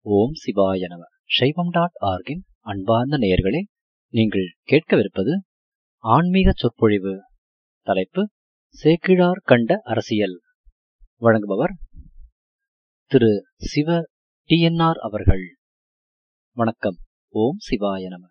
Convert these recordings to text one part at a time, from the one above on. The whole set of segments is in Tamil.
ஓம் சிவாய நம சைவம் டாட் ஆர்கின் அன்பார்ந்த நேயர்களே நீங்கள் கேட்கவிருப்பது ஆன்மீக சொற்பொழிவு தலைப்பு சேக்கிழார் கண்ட அரசியல் வழங்குபவர் திரு சிவ டிஎன்ஆர் அவர்கள் வணக்கம் ஓம் சிவாய நம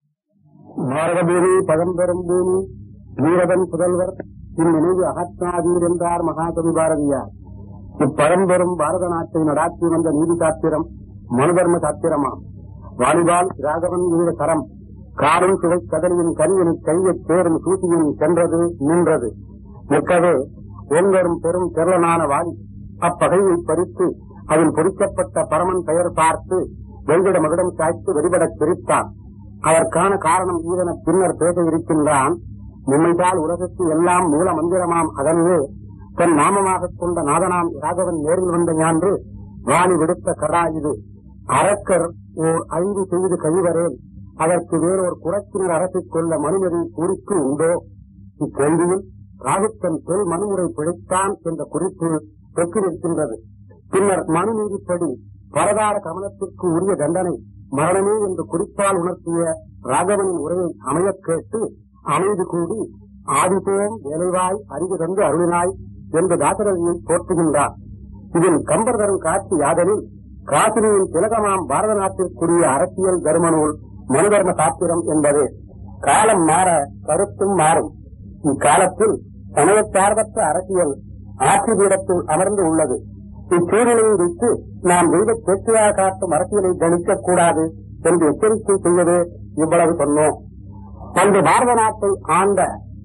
பாரத பூமி பழம்பெரும் பூமி வீரதன் புதல்வர் இந்நினைவு அகத்னாதீர் என்றார் மகாகவி பாரதியார் இப்பழம்பெரும் பாரத நாட்டை நடாத்தி வந்த நீதி சாத்திரம் மனுதர்ம சாத்திரமாம் வாலிபால் ராகவன் வீர கரம் காடும் சுவை கதலியின் கனியின் கையைத் தேரும் சூட்டியின் சென்றது நின்றது நிற்கவே ஓங்கரும் பெரும் திரளனான வாலி அப்பகையை பறித்து அதில் பொறிக்கப்பட்ட பரமன் பெயர் பார்த்து வெங்கிட மகுடம் சாய்த்து வெடிபடச் சிரித்தான் அதற்கான காரணம் ஈதன பின்னர் பேச இருக்கின்றான் மும்மைதால் உலகத்து எல்லாம் மூல மந்திரமாம் அதனையே தன் நாமமாகக் கொண்ட நாதனாம் ராகவன் நேரில் வந்த ஞான்று வாணி விடுத்த கடா இது அரக்கர் ஓர் ஐந்து செய்து கழிவரேன் அதற்கு வேறொரு குறைக்கினர் அரசைக் கொள்ள மனுமதி குறிப்பு உண்டோ இக்கேள்வியில் ராகுத்தன் சொல் மனுமுறை பிழைத்தான் என்ற குறிப்பு தொக்கி நிற்கின்றது பின்னர் மனு நீதிப்படி பரதார கமலத்திற்கு உரிய தண்டனை மரணமே என்று குறிப்பால் உணர்த்திய ராகவனின் உரையை அமையக் கேட்டு அமைதி கூடி ஆதிபோம் வேலைவாய் அறிவு தந்து அருளினாய் என்று தாசரதியை போற்றுகின்றார் இதில் கம்பர் தரும் காட்சி யாதனில் காசினியின் திலகமாம் பாரத நாட்டிற்குரிய அரசியல் தர்ம நூல் மனுதர்ம சாத்திரம் என்பது காலம் மாற கருத்தும் மாறும் இக்காலத்தில் சமயச்சார்பற்ற அரசியல் ஆட்சி பீடத்தில் அமர்ந்து உள்ளது இச்சூழ்நிலையை வைத்து நாம் தெய்வ பேச்சையாக காட்டும் அரசியலை கணிக்கக் கூடாது என்று எச்சரிக்கை செய்வது இவ்வளவு சொன்னோம் அன்று பாரத நாட்டை ஆண்ட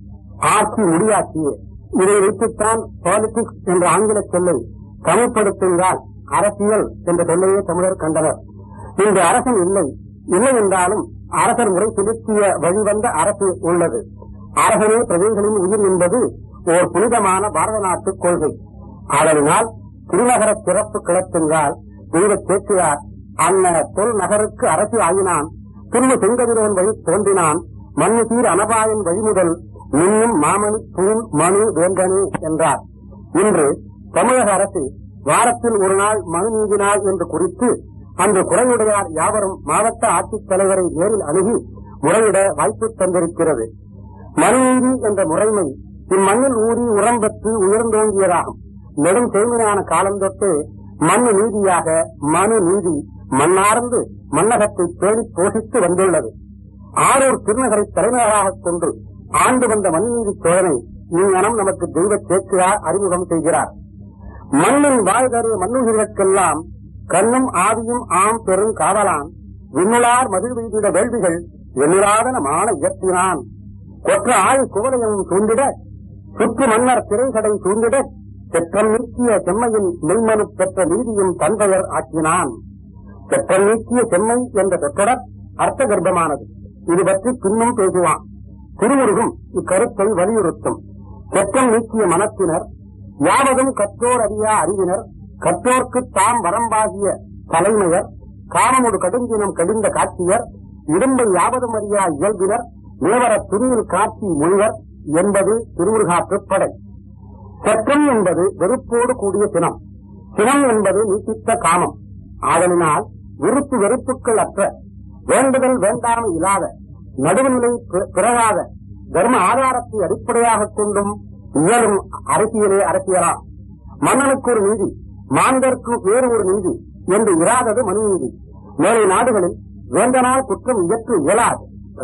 ஆட்சி முடியாட்சியே இதை வைத்துத்தான் பாலிடிக்ஸ் என்ற ஆங்கில சொல்லை தமிழ்படுத்துகிறால் அரசியல் என்ற சொல்லையே தமிழர் கண்டனர் இன்று அரசன் இல்லை இல்லை என்றாலும் அரசர் முறை செலுத்திய வழிவந்த அரசு உள்ளது அரசனே பிரஜைகளின் உயிர் என்பது ஓர் புனிதமான பாரத நாட்டு கொள்கை ஆதலினால் திருநகர சிறப்பு கிளத்துங்கால் தெய்வ சேக்கியார் அன்ன தொல் நகருக்கு அரசு ஆயினான் துன்பு செங்கதிரோன் வழி தோன்றினான் மண்ணு சீர் அனபாயன் வழிமுதல் மின்னும் மாமணி தூண் மனு வேந்தனே என்றார் இன்று தமிழக அரசு வாரத்தில் ஒரு நாள் மனு நீதி நாள் என்று குறித்து அன்று குறையுடையார் யாவரும் மாவட்ட ஆட்சித் தலைவரை நேரில் அணுகி முறையிட வாய்ப்பு தந்திருக்கிறது மனுநீதி என்ற முறைமை இம்மண்ணில் ஊறி உரம் பெற்று உயர்ந்தோங்கியதாகும் நெடும் செழுமையான காலம் தொட்டு மண்ணு நீதியாக மனு நீதி மண்ணார்ந்து மன்னகத்தை பேணி போஷித்து வந்துள்ளது ஆரூர் திருநகரை தலைநகராகக் கொண்டு ஆண்டு வந்த மனுநீதி சோழனை இங்கனம் நமக்கு தெய்வ சேக்கிரார் அறிமுகம் செய்கிறார் மண்ணின் வாழ்தரு மண்ணுயிர்களுக்கெல்லாம் கண்ணும் ஆதியும் ஆம் பெரும் காவலான் விண்ணுளார் மதில் வீதிட வேள்விகள் எண்ணிலாதன மான இயற்றினான் கொற்ற ஆய் குவலையும் சூழ்ந்திட சுற்று மன்னர் திரைகடை சூழ்ந்திட செற்றம் நீக்கிய செம்மையின் மெய்மனு பெற்ற நீதியும் தன்பெயர் ஆக்கினான் செற்றம் நீக்கிய செம்மை என்ற சொற்றொடர் அர்த்த கர்ப்பமானது இது பற்றி பின்னும் பேசுவான் திருமுருகும் இக்கருத்தை வலியுறுத்தும் செற்றம் நீக்கிய மனத்தினர் யாவதும் கற்றோர் அறியா அறிவினர் கற்றோர்க்கு தாம் வரம்பாகிய தலைமையர் காமமுடு கடுஞ்சினம் கடிந்த காட்சியர் இடும்பை யாவதும் அறியா இயல்பினர் மேவர துணியில் காட்சி மொழிவர் என்பது திருமுருகாற்றுப்படை செற்றம் என்பது வெறுப்போடு கூடிய சினம் சினம் என்பது நீட்டித்த காமம் ஆதலினால் விருப்பு வெறுப்புகள் அற்ற வேண்டுதல் வேண்டாமை இல்லாத நடுவுநிலை பிறகாத தர்ம ஆதாரத்தை அடிப்படையாகக் கொண்டும் இயலும் அரசியலே அரசியலாம் மன்னனுக்கு ஒரு நீதி மாந்தருக்கு வேறு ஒரு நீதி என்று இராதது மனு நீதி மேலை நாடுகளில் வேந்தனால் குற்றம் இயற்று இயலாது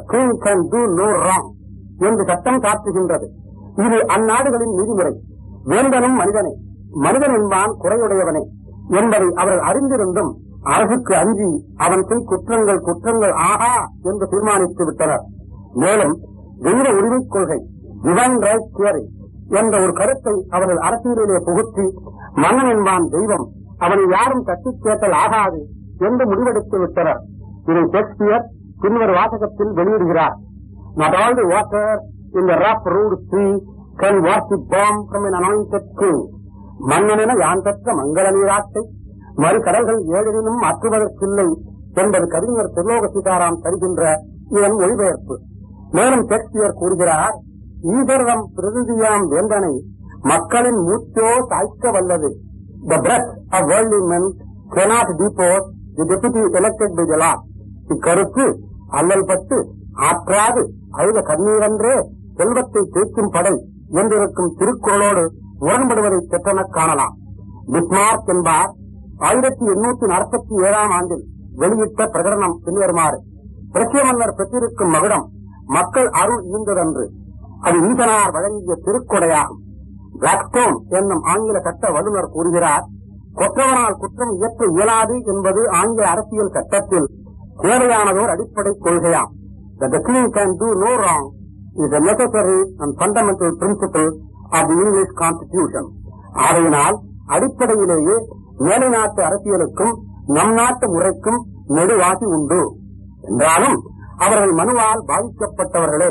என்று சட்டம் காட்டுகின்றது இது அந்நாடுகளின் நீதிமுறை வேந்தனும் மனிதனே மனிதன் என்பான் குறையுடையவனே என்பதை அவர்கள் அறிந்திருந்தும் அரசுக்கு அஞ்சி அவன் செய் குற்றங்கள் குற்றங்கள் ஆகா என்று தீர்மானித்து விட்டனர் மேலும் தெய்வ உரிமைக் கொள்கை டிவைன் ரைட் தியரி என்ற ஒரு கருத்தை அவர்கள் அரசியலிலே புகுத்தி மன்னன் என்பான் தெய்வம் அவனை யாரும் தட்டிக் கேட்டல் ஆகாது என்று முடிவெடுத்து விட்டனர் இதை ஷேக்ஸ்பியர் பின்வர் வாசகத்தில் வெளியிடுகிறார் not all the water in the rough rude sea can wash the balm from an anointed king மன்னனென யான் பெற்ற மங்கள நீராட்டை மறுகடல்கள் ஏழெனினும் மாற்றுவதற்கில்லை என்பது கவிஞர் திருலோக சீதாராம் தருகின்ற இதன் மொழிபெயர்ப்பு மேலும் ஷேக்ஸ்பியர் கூறுகிறார் ஈதரம் பிரதியாம் வேந்தனை மக்களின் மூச்சோ சாய்க்க வல்லது the breath of worldly men cannot depose the deputy elected by the Lord இக்கருத்து அல்லல் பட்டு ஆற்றாது அழுத கண்ணீரன்றே செல்வத்தை தேய்க்கும் படை என்றிருக்கும் திருக்குறளோடு முரண்படுவதை பெற்றனக் காணலாம் பிஸ்மார்க் என்பார் ஆயிரத்தி எண்ணூத்தி நாற்பத்தி ஏழாம் ஆண்டில் வெளியிட்ட பிரகடனம் பின்வருமாறு பிரசிய மன்னர் பெற்றிருக்கும் மகுடம் மக்கள் அருள் ஈந்ததன்று அது ஈசனார் வழங்கிய திருக்கொடையாகும் பிளாக்ஸ்டோன் என்னும் ஆங்கில சட்ட வல்லுநர் கூறுகிறார் கொற்றவனால் குற்றம் இயற்ற இயலாது என்பது ஆங்கில அரசியல் சட்டத்தில் தேவையானதோர் அடிப்படை கொள்கையாம் The king can do no wrong is a necessary and fundamental principle of the English constitution. ஆகையினால் அடிப்படையிலேயே மேலை நாட்டு அரசியலுக்கும் நம் நாட்டு முறைக்கும் நெடுவாசி உண்டு என்றாலும் அவர்கள் மனுவால் பாதிக்கப்பட்டவர்களே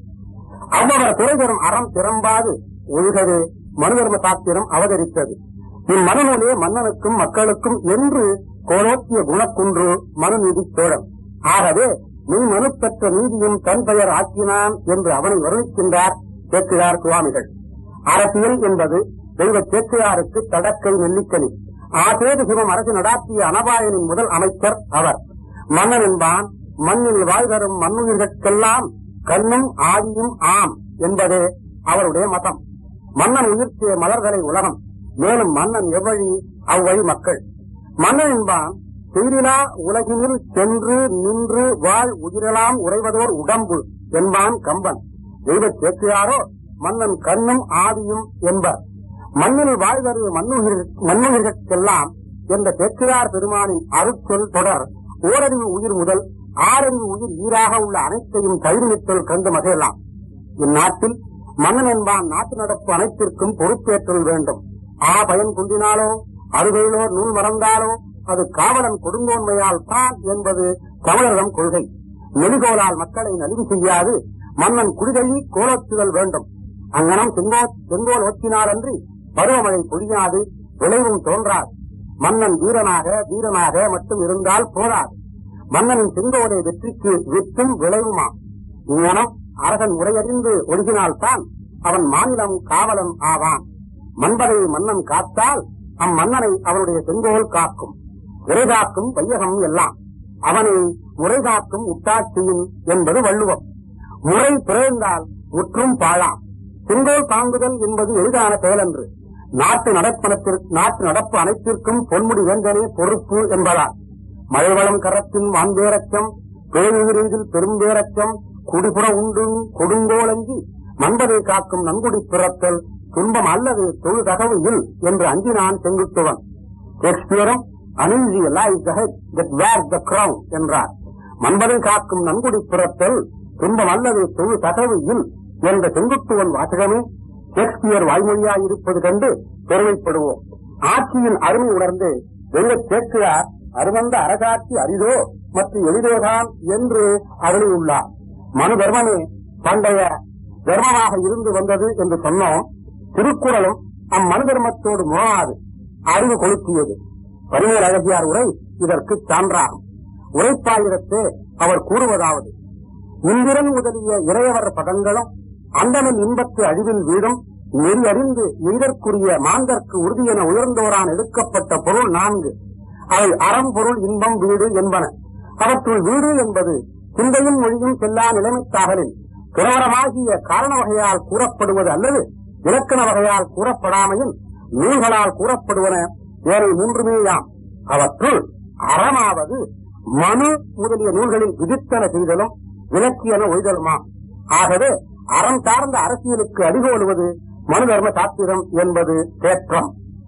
அவ்வவர் துறை தரும் அறம் திறம்பாது ஒழுகவே மனுதர்ம சாஸ்திரம் அவதரித்தது இம்மனுநூலே மன்னனுக்கும் மக்களுக்கும் என்று கோலோக்கிய குணக்குன்று மனுநீதி சோழன் ஆகவே நீ மனு பெற்ற நீதியும் தன் பெயர் ஆக்கினான் என்று அவனை வருணிக்கின்றார் சேக்கிழார் சுவாமிகள் அரசியல் என்பது தெய்வ சேக்கிழாருக்கு தடக்கை நெல்லிக்கனி ஆசேது சிவம் அரசு நடாத்திய அனபாயனின் முதல் அமைச்சர் அவர் மன்னன் என்பான் மண்ணில் வாழ்தரும் மண்ணுயிர்கட்கெல்லாம் கண்ணும் ஆதியும் ஆம் என்பதே அவருடைய மதம் மன்னன் உயிர்த்திய மலர்களை உலகம் மேலும் மன்னன் எவ்வழி அவ்வழி மக்கள் மன்னன் என்பான் செய்திலா உலகினில் சென்று நின்று வாழ் உயிரெல்லாம் உறைவதோர் உடம்பு என்பான் கம்பன் தெய்வ சேக்கியாரோ மன்னன் கண்ணும் ஆதியும் என்பர் மண்ணில் வாழ்வது மண்ணுயிர்கெல்லாம் என்ற சேக்கிரார் பெருமானின் அருட்சொல் தொடர் ஓரறிவு உயிர் முதல் ஆறறிவு உயிர் ஈராக உள்ள அனைத்தையும் கைவினித்தல் கண்டு மகிழலாம் இந்நாட்டில் மன்னன் என்பான் நாட்டு நடப்பு அனைத்திற்கும் பொறுப்பேற்றல் வேண்டும் ஆ பயன் குன்றினாலோ அருகையிலோர் நூல் மறந்தாலோ அது காவலன் கொடுங்கோன்மையால் தான் என்பது தமிழரிடம் கொள்கை நெடுகோலால் மக்களை நலிவு செய்யாது மன்னன் குடிதள்ளி கோலோச்சுதல் வேண்டும் அங்கனம் செங்கோ செங்கோல் ஓச்சினாலன்றி பருவமழை பொழியாது விளைவும் தோன்றாது மன்னன் வீரனாக வீரனாக மட்டும் இருந்தால் போதாது மன்னனின் செங்கோலை வெற்றிக்கு விற்றும் விளைவுமா இங்கனம் அரசன் முறையறிந்து ஒழுகினால்தான் அவன் மாநிலம் காவலன் ஆவான் மன்பதை மன்னன் காத்தால் அம்மன்னனை அவனுடைய செங்கோல் காக்கும் விரைகாக்கும் வையகம் எல்லாம் அவனை முறைகாக்கும் உட்டாட்சியின் என்பது வள்ளுவம் முறை பிறந்தால் முற்றும் பாழாம் செங்கோல் தாங்குதல் என்பது எளிதான செயலன்று நாட்டு நடப்பனத்திற்கு நாட்டு நடப்பு அனைத்திற்கும் பொன்முடி வேந்தனே பொறுப்பு என்பதால் மழைவளம் கரத்தின் வான்பேரச்சம் பேருயிரில் பெரும்பேரச்சம் குடிபுற உண்டு கொடுங்கோலஞ்சி மன்பதை காக்கும் நன்குடி பிறத்தல் துன்பம் அல்லது தொழுதகவு இல் என்று அஞ்சினான் செங்குத்துவன் ஷேக்ஸ்பியரும் uneasy lies the head that wears the crown என்றார் மன்பதை காக்கும் நன்குடி பிறத்தல் துன்பம் அல்லது தொழு தகவு இல் என்ற செங்குத்துவன் வாசகமே ஷேக்ஸ்பியர் வாய்மொழியாய் இருப்பது கண்டு பெருமைப்படுவோம் ஆட்சியின் அருமை உணர்ந்து வெள்ள சேக்கிழார் அருவந்த அரசாட்சி அரிதோ மற்றும் எளிதோதான் என்று அருளியுள்ளார் மனு தர்மமே பண்டைய தர்மமாக இருந்து வந்தது என்று சொன்னோம் திருக்குறளும் அம்மனு தர்மத்தோடு முகாது அறிவு கொளுத்தியது பரிமேல் அழகியார் உரை இதற்கு சான்றாகும் உரைப்பாயிரத்தே அவர் கூறுவதாவது இந்திரன் முதலிய இறையவர் பதங்களும் அந்தனின் இன்பத்து அழிவில் வீடும் நெறியறிந்து எய்தற்குரிய மாந்தற்கு உறுதியென உயர்ந்தோரான் எடுக்கப்பட்ட பொருள் நான்கு அவை அறம் பொருள் இன்பம் வீடு என்பன அவற்றுள் வீடு என்பது சிந்தையும் மொழியும் செல்லா நிலைமைத்தாகலில் துறவரமாகிய காரண வகையால் கூறப்படுவது அல்லது இலக்கண வகையால் கூறப்படாமையும் நூல்களால் கூறப்படுவன வேறு மூன்றுமேயாம் அவற்றுள் அறமாவது மனு முதலிய நூல்களில் விதித்தன செய்தலும் விலக்கியன ஒய்தலுமா ஆகவே அறம் சார்ந்த அரசியலுக்கு அடிகோலுவது மனு தர்ம சாத்திரம் என்பது தேற்றம்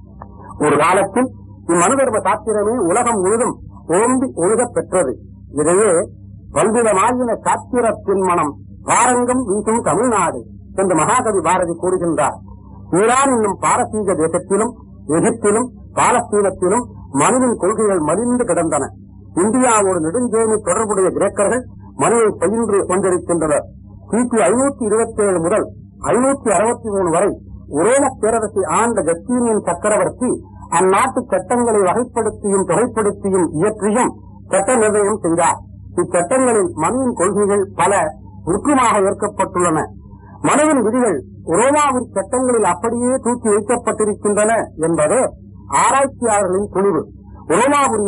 ஒரு காலத்தில் இம்மனு தர்ம சாத்திரமே உலகம் முழுதும் ஓம்பி ஒழுகப் பெற்றது இதையே பல்விதமாயின சாத்திரத்தின் மனம் பாரங்கம் வீசும் தமிழ்நாடு என்று மகாகவி பாரதி கூறுகின்றார் ஈரான் என்னும் பாரசீக தேசத்திலும் எகிப்திலும் பாலஸ்தீனத்திலும் மனுவின் கொள்கைகள் மலிந்து கிடந்தன இந்தியாவோடு நெடுஞ்சேமி தொடர்புடைய கிரேக்கர்கள் மனுவை பயின்று கொண்டிருக்கின்றனர் கிபி ஐநூத்தி இருபத்தி ஏழு முதல் ஐநூத்தி அறுபத்தி மூணு வரை உரோம பேரரசை ஆண்ட ஜஸ்டீனியன் சக்கரவர்த்தி அந்நாட்டு சட்டங்களை வகைப்படுத்தியும் தொகைப்படுத்தியும் இயற்றியும் சட்ட நிர்ணயம் செய்தார் இச்சட்டங்களில் மனுவின் கொள்கைகள் பல உருக்கமாக ஏற்கப்பட்டுள்ளன மனுவின் விதிகள் உரோமாவின் சட்டங்களில் அப்படியே தூக்கி வைக்கப்பட்டிருக்கின்றன என்பதே ஆராய்ச்சியாளர்களின் துணிவு உரோமாபுரியை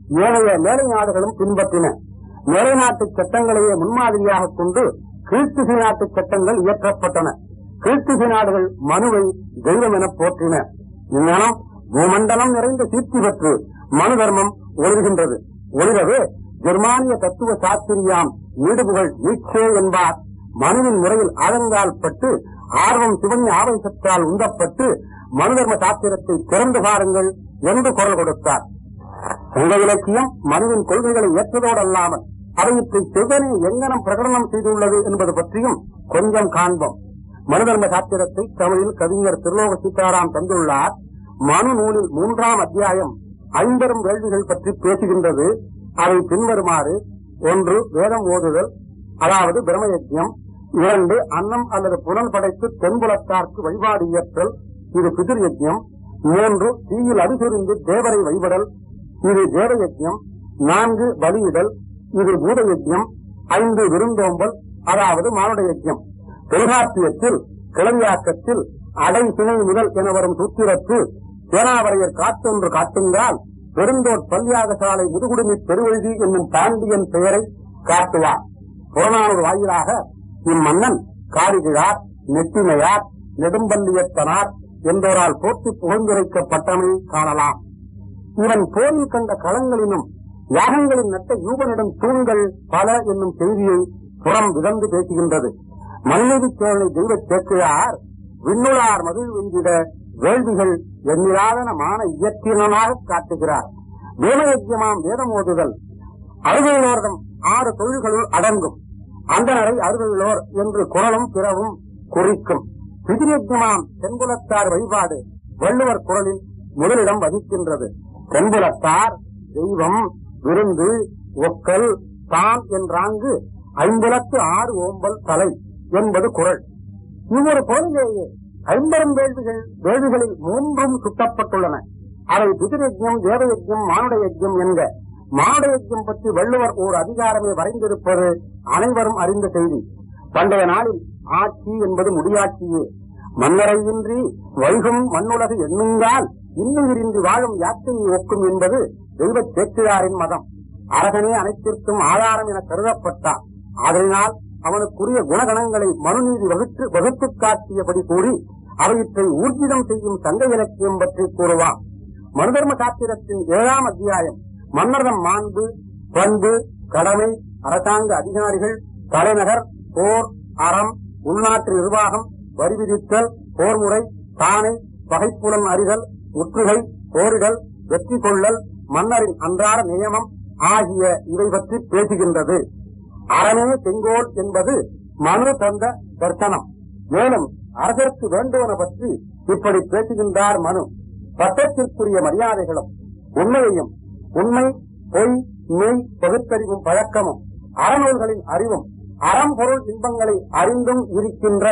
ஏனைய மேலை நாடுகளும் பின்பற்றின மேலை நாட்டு சட்டங்களையே முன்மாதிரியாக கொண்டு கீழ்த்திசை நாட்டு சட்டங்கள் இயற்றப்பட்டன கீழ்த்திசை நாடுகள் மனுவை தெய்வம் என போற்றின இங்ஙனம் பூமண்டலம் நிறைந்த கீர்த்தி பெற்று மனு தர்மம் ஒளிர்கின்றது ஒளிரவே ஜெர்மானிய தத்துவ சாஸ்திரியாம் ஈடுபுகள் நீச்சே என்பார் மனுவின் முறையில் ஆழங்கால் பட்டு ஆர்வம் சிவனி ஆவேசத்தால் உந்தப்பட்டு மனு தர்ம சாஸ்திரத்தை திறந்து பாருங்கள் என்று குரல் கொடுத்தார் சங்க இலக்கியம் மனுவின் கொள்கைகளை ஏற்றதோடு அல்லாமல் அவையத்தை சிவனை எங்கனம் பிரகடனம் செய்துள்ளது என்பது பற்றியும் கொஞ்சம் காண்போம் மனு தர்ம சாஸ்திரத்தை தமிழில் கவிஞர் திருலோக சீதாராம் தந்துள்ளார் மனு நூலில் மூன்றாம் அத்தியாயம் ஐம்பெரும் வேள்விகள் பற்றி பேசுகின்றது அவை பின்வருமாறு ஒன்று வேதம் ஓதுதல் அதாவது பிரம்மயஜ்யம் இரண்டு அன்னம் அல்லது புலன் படைத்து தென்புலத்தார்க்கு வழிபாடு இயற்றல் இது பிதிர் யஜ்யம் மூன்று தீயில் அடிசுரிந்து தேவரை வழிபடல் இது தேவ யஜ்யம் நான்கு பலியிடல் இது பூத யஜ்யம் ஐந்து விருந்தோம்பல் அதாவது மானுட யஜ்யம் தொல்காப்பியத்தில் கிளவியாக்கத்தில் அடை சினை முதல் என வரும் சூத்திரத்து சேனாவரையர் காத்தொன்று காட்டுங்கால் பெருந்தோட் பல்யாக சாலை முதுகுடுமி பெருவழுதி என்னும் பாண்டியன் பெயரை காட்டுவார் புறநானூறு வாயிலாக இம்மன்னன் காரிகிழார் நெட்டிமையார் நெடும்பள்ளியத்தனார் என்பவரால் போற்றி புகழ்ந்துரைக்கப்பட்டமை காணலாம் இவன் போரில் கண்ட களங்களிலும் யாகங்களின் நட்ட யூபனிடம் தூண்கள் பல என்னும் செய்தியை புறம் விதந்து பேசுகின்றது மன்மதி சேவனை தெய்வ சேர்க்கிறார் விண்ணுளார் மகிழ் வெஞ்சிட வேள்விகள் எண்ணிலாதன மான இயற்றினனாக காட்டுகிறார் வேமயஜ்யமாம் வேதம் ஓதுதல் அறுவையிலோரிடம் ஆறு தொழில்களுள் அடங்கும் அந்தனரை அறுவையிலோர் என்று குரலும் பிறவும் குறிக்கும் பிதிரியஜ்யமாம் தென்புலத்தார் வழிபாடு வள்ளுவர் குரலில் முதலிடம் வகிக்கின்றது தென்புலத்தார் தெய்வம் விருந்து ஒக்கல் தான் என்றாங்கு ஐம்புலத்து ஆறு ஓம்பல் தலை என்பது குரல் இவ்வொரு பொருளிலேயே ஐம்பெரும் வேள்விகள் வேள்விகளில் மூன்றும் சுட்டப்பட்டுள்ளன அவை பிதிரயஜ்யம் தேவயஜ்யம் மானுட யஜ்யம் என்க மானுட யஜ்யம் பற்றி வள்ளுவர் ஓர் அதிகாரமே வரைந்திருப்பது அனைவரும் அறிந்த செய்தி பண்டைய நாளில் ஆட்சி என்பது முடியாட்சியே மன்னரையின்றி வைகும் மண்ணுலகு எண்ணுங்கால் இன்னுயிரின்றி வாழும் யாத்திரை ஒக்கும் என்பது தெய்வ சேக்கிழாரின் மதம் அரசனே அனைத்திற்கும் ஆதாரம் என கருதப்பட்டார் அதனால் அவனுக்குரிய குணகணங்களை மனுநீதி வகுத்து வகுத்துக் காட்டியபடி கூறி அவற்றை ஊர்ஜிதம் செய்யும் சங்க இலக்கியம் பற்றி கூறுவான் மனுதர்ம சாத்திரத்தின் ஏழாம் அத்தியாயம் மன்னர்தம் மாண்பு பண்பு கடமை அரசாங்க அதிகாரிகள் தலைநகர் போர் அறம் உள்நாட்டு நிர்வாகம் வரி விதித்தல் போர்முறை தானை பகைப்புலன் அறிதல் முற்றுகை போரிடல் வெற்றி கொள்ளல் மன்னரின் அன்றாட நியமம் ஆகிய இவை பற்றி பேசுகின்றது அரணே செங்கோல் என்பது மனு தந்த தர்சனம் மேலும் அரசருக்கு வேண்டுவன பற்றி இப்படி பேசுகின்றார் மனு பட்டத்திற்குரிய மரியாதைகளும் உண்மையையும் உண்மை பொய் மெய் பகுத்தறிவும் பழக்கமும் அறநூல்களின் அறிவும் அறம் பொருள் இன்பங்களை அறிந்தும் இருக்கின்ற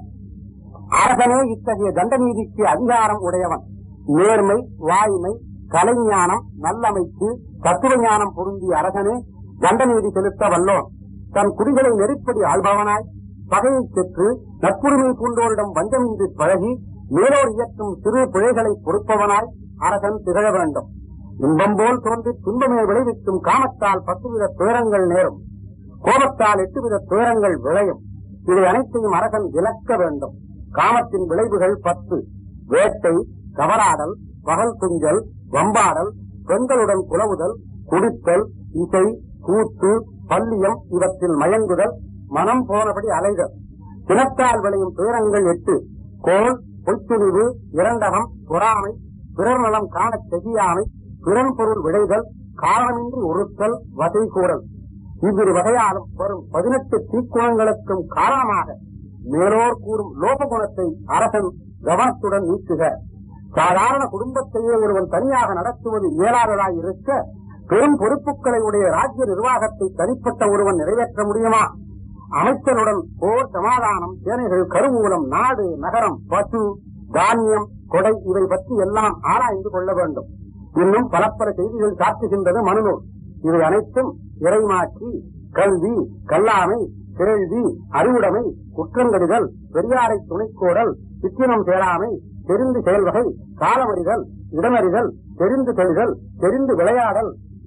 அரசனே இத்தகைய தண்ட நீதிக்கு அதிகாரம் உடையவன் நேர்மை வாய்மை கலைஞானம் நல்லமைப்பு தத்துவ ஞானம் பொருந்திய அரசனே தண்ட நீதி செலுத்த வல்லோன் தன் குடிகளை நெருப்படி ஆள்பவனாய் பகையை பெற்று நட்புரிமை பூண்டோரிடம் வஞ்சமின்றி பழகி மேலோர் இயக்கும் சிறு பிழைகளை பொறுப்பவனாய் அரசன் திகழ வேண்டும் இன்பம் போல் தோன்றி துன்பமே விளைவிக்கும் காமத்தால் பத்துவித துயரங்கள் நேரும் கோபத்தால் எட்டுவித துயரங்கள் விளையும் இவை அனைத்தையும் அரசன் விலக்க வேண்டும் காமத்தின் விளைவுகள் பத்து வேட்டை கவராடல் பகல் துஞ்சல் வம்பாடல் பெண்களுடன் குலவுதல் குடித்தல் இசை கூத்து பல்லியம் இவற்றில் மயங்குதல் மனம் போனபடி அலைதல் தினத்தால் விளையும் துயரங்கள் எட்டு கோல் பொய்த்துணிவு இரண்டகம் பொறாமை பிறர் நலம் காணச் செய்யாமை பிறன் பொருள் விளைதல் காரணமின்றி ஒருத்தல் வதை கூறல் இவ்விரு வகையாலும் வரும் பதினெட்டு தீக்குணங்களுக்கும் காரணமாக மேலோர் கூறும் லோப குணத்தை அரசன் கவனத்துடன் நீக்குக சாதாரண குடும்பத்தையே ஒருவன் தனியாக நடத்துவது இயலாததாய் இருக்க பெரும் பொறுப்புகளை உடைய ராஜ்ய நிர்வாகத்தை தனிப்பட்ட ஒருவன் நிறைவேற்ற முடியுமா அமைச்சருடன் போர் சமாதானம் சேனைகள் கருவூலம் நாடு நகரம் பசு தானியம் கொடை இவை பற்றி எல்லாம் ஆராய்ந்து கொள்ள வேண்டும் இன்னும் பல பல செய்திகள் காட்டுகின்றது மனுநூல் இவை அனைத்தும் இறைமாற்றி கல்வி கல்லாமை பிறழ்வி அறிவுடைமை குற்றங்கடிதல் பெரியாரை துணைக்கோடல் சித்தினம் சேராமை தெரிந்து செயல்வகை காலமறிதல் இடமறிதல் தெரிந்து தெளிதல் தெரிந்து விளையாடல்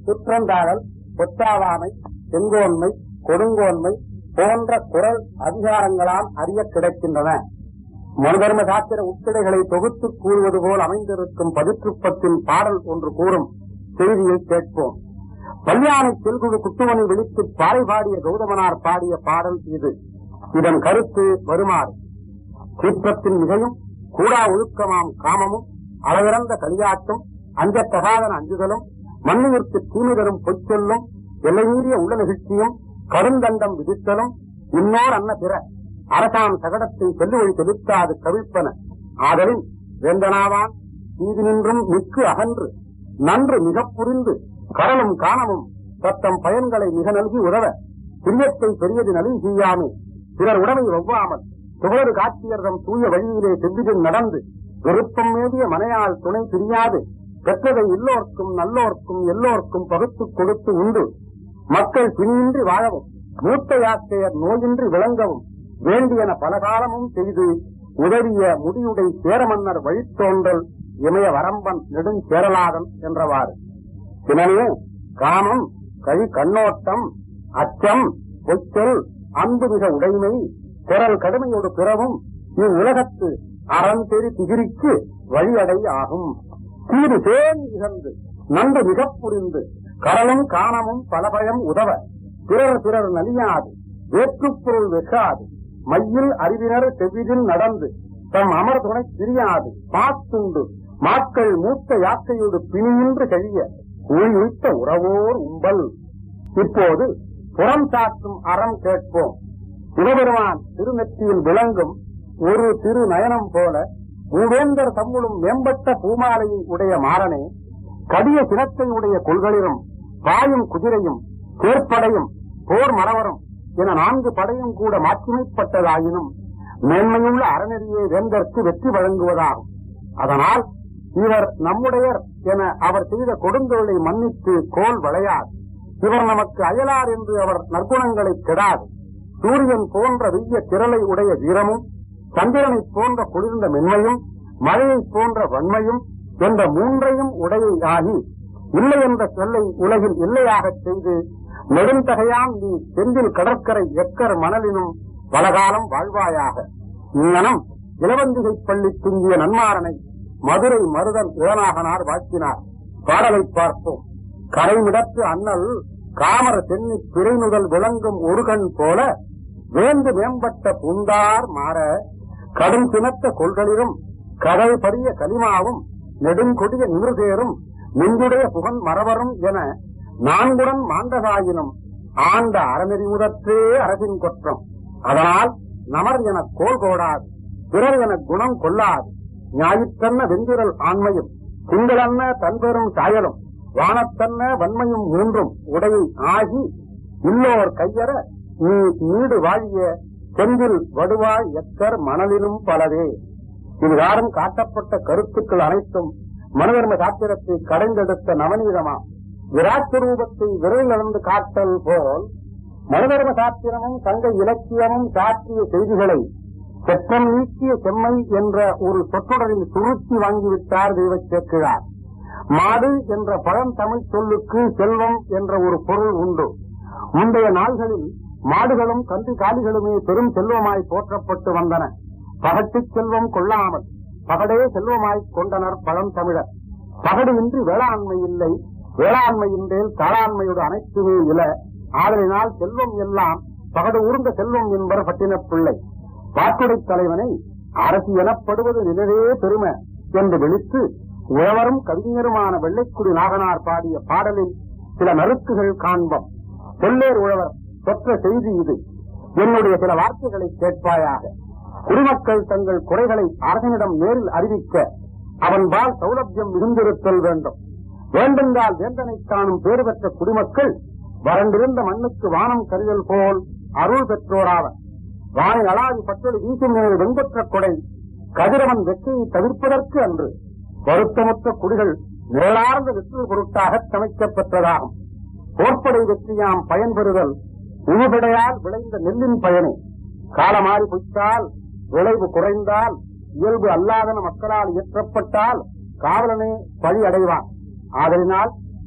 குற்றந்தாழல் பொத்தாவாமை செங்கோன்மை கொடுங்கோன்மை போன்ற குரல் அதிகாரங்களால் அறிய கிடைக்கின்றன மனுதர்ம சாத்திர உட்கிடைகளை தொகுத்து கூறுவது போல் அமைந்திருக்கும் பதிற்றுப்பத்தின் பாடல் ஒன்று கூறும் செய்தியை கேட்போம் கல்யாணி செல்குழு குட்டுவனை விழித்து பாறை பாடிய கௌதமனார் பாடிய பாடல் இது இதன் கருத்து வருமாறு சீற்றத்தின் மிகையும் கூடா ஒழுக்கமாம் காமமும் அளவிறந்த கலியாட்டும் அஞ்சத்தகாதன அஞ்சுதலும் மண்ணுயிர்க்கு தீமை தரும் பொய்ச்சொல்லும் எல்லை மீறிய உள்ள நிகழ்ச்சியும் கருந்தண்டம் விதித்தலும் இன்னோர் அன்ன பிற அரசாம் சகடத்தை செல்லுவழி செலுத்தாது கவிழ்ப்பன ஆதலின் வேந்தனாவான் தீது நின்றும் மிக்கு அகன்று நன்று மிகப் புரிந்து கடலும் காணமும் தத்தம் பயன்களை மிக நல்கி உதவ பிரியத்தை பெரியது நலி செய்யாமே பிறர் உடமை ஒவ்வாமல் துகளறு காட்சியர்தம் தூய வழியிலே செவ்விதில் நடந்து விருப்பம் மேதிய மனையால் துணை பிரியாது பெற்றதை இல்லோர்க்கும் நல்லோர்க்கும் எல்லோர்க்கும் பகுத்துக் கொடுத்து உண்டு மக்கள் பிணியின்றி வாழவும் மூத்த யாக்கையர் நோயின்றி விளங்கவும் வேண்டியன பலகாலமும் செய்து உதவிய முடியுடை சேரமன்னர் வழித்தோன்றல் இமய வரம்பன் நெடுஞ்சேரலாதன் என்றவாறு எனவே காமம் கழி கண்ணோட்டம் அச்சம் பொச்சல் அன்பு மிக உடைமை குரல் கடுமையோடு பிறவும் இவ்வுலகத்து அறந்தெறி திகிரிக்கு வழியடை ஆகும் தீது தேன் இகழ்ந்து நன்று மிகப் புரிந்து கடலும் காணமும் பலபயம் உதவ பிறர் பிறர் நலியாது வேற்றுப்பொருள் வெகாது மையில் அறிவினர் செவ்விதில் நடந்து தம் அமர் துணை பிரியாது பாத்துண்டு மாக்கள் மூத்த யாக்கையோடு பிணியின்றி கழிய உயிர்த்த உறவோர் உம்பல் இப்போது புறம் சாற்றும் அறம் கேட்போம் சிவபெருமான் திருநெற்றியில் விளங்கும் ஒரு திரு நயனம் போல மூவேந்தர் தம்முளும் மேம்பட்ட பூமாலையை உடைய மாறனே கடிய சினத்தை உடைய கொள்களிலும் பாயும் குதிரையும் தேர்ப்படையும் போர் மரவரும் என நான்கு படையும் கூட மாற்றிமைப்பட்டதாயினும் மேன்மையுள்ள அறநெறியை வேந்தற்கு வெற்றி வழங்குவதாகும் அதனால் இவர் நம்முடையர் என அவர் செய்த கொடுந்தொழிலை மன்னித்து கோல் வளையார் இவர் நமக்கு அயலார் என்று அவர் நற்குணங்களை கெடாது சூரியன் போன்ற வெய்ய திரளை உடைய வீரமும் சந்திரனைப் போன்ற குளிர்ந்த மென்மையும் மழையைப் போன்ற வன்மையும் என்ற மூன்றையும் உடையை ஆகி இல்லை என்ற சொல்லை உலகில் இல்லையாகச் செய்து நெடுந்தகையாம் நீ செந்தில் கடற்கரை எக்கர் மணலினும் பலகாலம் வாழ்வாயாக இங்கனம் இளவந்திகை பள்ளி துங்கிய நன்மாறனை மதுரை மருதன் இளநாகனார் வாழ்த்தினார் பாடலை பார்ப்போம் கரைமிடத்து அண்ணல் காமர சென்னி பிறை முதல் விளங்கும் ஒரு கண் போல வேந்து மேம்பட்ட புந்தார் மாற கடும் சினத்த கொள்களிலும் கடல் பரிய கலிமாவும் நெடுங்கொடிய நிமிர்தேரும் நெஞ்சுடைய புகன் மரவரும் என நான்குடன் மாண்டதாயினும் ஆண்ட அறநெறி முதற்றே அரசின் குற்றம் அதனால் நமர் என கோல் கோடாது பிறர் என குணம் கொள்ளாது ஞாயிற்றன்ன வெந்திரல் ஆண்மையும் திங்களன்ன தன்பெரும் சாயலும் வானத்தன்ன வன்மையும் மூன்றும் உடையை ஆகி இல்லோர் கையற நீ நீடு வாழிய செந்தில் வடுவாய் எக்கர் மணலிலும் பலவே இதுகாரம் காட்டப்பட்ட கருத்துக்கள் அனைத்தும் மனதர்ம சாத்திரத்தை கடைந்தெடுத்த நவநீதமாம் விராட் ரூபத்தை விரைவில் நடந்து காட்டல் போல் மனதர்ம சாத்திரமும் சங்க இலக்கியமும் சாற்றிய செய்திகளை செப்பம் நீக்கிய செம்மை என்ற ஒரு சொற்றொடரில் சுருத்தி வாங்கிவிட்டார் தெய்வச் சேர்க்கிறார் மாடு என்ற பழந்தமிழ் சொல்லுக்கு செல்வம் என்ற ஒரு பொருள் உண்டு முந்தைய நாள்களில் மாடுகளும் கன்று காலிகளுமே பெரும் செல்வமாய் போற்றப்பட்டு வந்தன பகட்டுச் செல்வம் கொள்ளாமல் பகடே செல்வமாய்க் கொண்டனர் பழந்தமிழர் பகடு இன்றி வேளாண்மை இல்லை வேளாண்மையின்றேல் தாளாண்மையோடு அனைத்துமே இல ஆதலினால் செல்வம் எல்லாம் பகடு ஊர்ந்த செல்வம் என்பர் பட்டினப் பிள்ளை பாட்டுடை தலைவனை அரசு எனப்படுவது நிலவே பெருமை என்று விழித்து உழவரும் கவிஞருமான வெள்ளைக்குடி நாகனார் பாடிய பாடலில் சில நறுக்குகள் காண்போம் தொல்லேர் உழவர் பெற்ற செய்தி இது என்னுடைய சில வார்த்தைகளை கேட்பாயாக குடிமக்கள் தங்கள் குறைகளை அரசனிடம் நேரில் அறிவிக்க அவன் பால் சௌலபியம் மிகுந்திருத்தல் வேண்டும் வேண்டுங்கால் வேந்தனை காணும் பேறு பெற்ற குடிமக்கள் வறண்டிருந்த மண்ணுக்கு வானம் கருதல் போல் அருள் பெற்றோராவர் வானை அலாதி பற்றொலி வீசும் நேரு வெண்பற்ற கொடை கதிரவன் வெற்றியை தவிர்ப்பதற்கு அன்று வருத்தமுற்ற குடிகள் நிழலார்ந்த வெற்றி பொருட்டாக சமைக்கப்பெற்றதாகும் போர்ப்படை வெற்றியாம் பயன்பெறுதல் உழுபடையால் விளைந்த நெல்லின் பயனே காலமாறி பொய்த்தால் விளைவு குறைந்தால் இயல்பு அல்லாதன மக்களால் இயற்றப்பட்டால் காவலனே பழி அடைவான் ஆதலினால்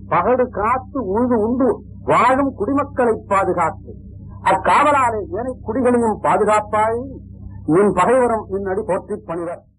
பகடு காத்து உழுது உண்டு வாழும் குடிமக்களை பாதுகாத்து அக்காவலாலே ஏனை குடிகளையும் பாதுகாப்பாய் நின் பகைவரும் நின் அடி போற்றிப் பணிவர்